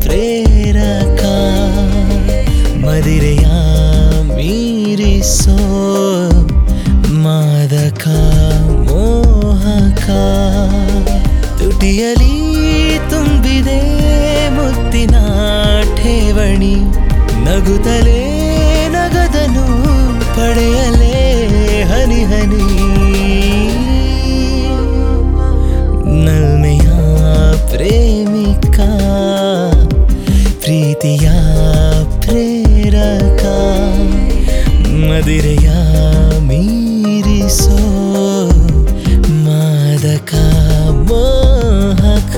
ಪ್ರೇರಕ ಮದಿರೆಯ ಮೀರಿಸೋ ಮಾದಕ ಮೋಹಕ ತುಟಿಯಲಿ ತುಂಬಿದೆ ಮುತ್ತಿನ ಠೇವಣಿ ನಗುತ್ತಲೇ ನಗದನು ಪಡೆಯಲೇ ಹನಿ ಹನಿ ನಲ್ಮೆಯ ಪ್ರೇಮಿಕ ಪ್ರೀತಿಯ ಪ್ರೇರಕ ಮದಿರೆಯ ಮೀರಿಸೋ ಮಾದಕ ಮೋಹಕ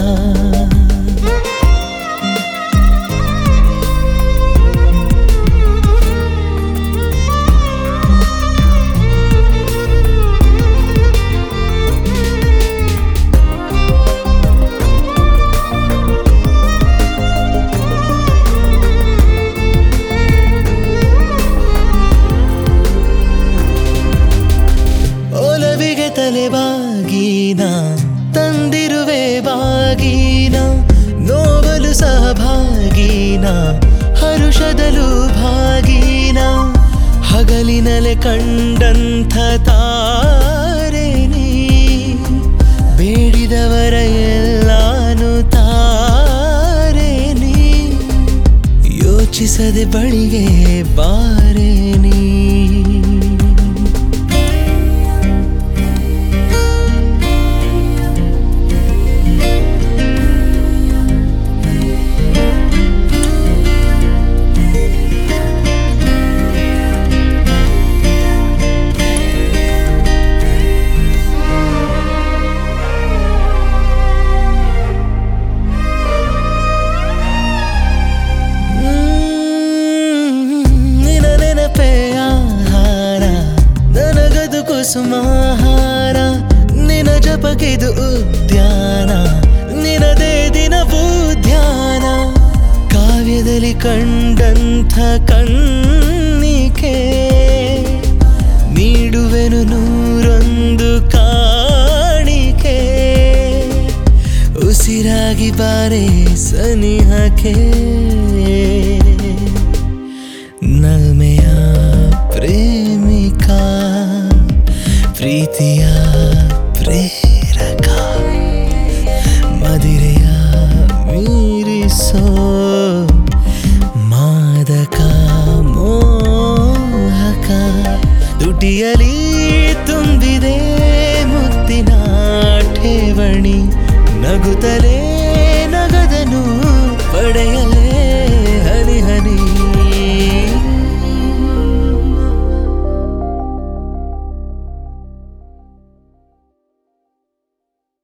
ಒಲವಿಗೆ ತಲೆಬಾಗೀನ ತಂದಿರುವೆ ಬಾಗೀನ ನೋವಲು ಸಹಭಾಗೀನ ಹರುಷದಲು ಭಾಗೀನ ಹಗಲಿನಲೆ ಕಂಡಂಥ ತಾರೆ ನೀ ಬೇಡಿದವರ ಎಲ್ಲಾನು ತಾರೆ ನೀ ಯೋಚಿಸದೆ ಬಳಿಗೆ ಬಾರೆ ನೀ ನಿನ ನೆನಪೇ ಆಹಾರ ನನಗದು ಕುಸುಮಾಹಾರ ನಿನ ಜಪಕಿದು ಉದ್ಯಾನ ನಿನದೇ ದಿನವೂ ಧ್ಯಾನ ಕಾವ್ಯದಲ್ಲಿ ಕಂಡಂಥ ಕಣ್ಣಿಕೆ ನೀಡುವೆನು ನೂರೊಂದು ಕಾಣಿಕೆ ಉಸಿರಾಗಿ ಬಾರೆ ಸನಿಹಕ್ಕೆ ನಲ್ಮೆಯ ಪ್ರೇಮಿಕ ಪ್ರೀತಿಯ ಪ್ರೇರಕ ಮದಿರೆಯ ಮೀರಿಸೋ ಮಾದಕ ಮೋಹಕ ತುಟಿಯಲಿ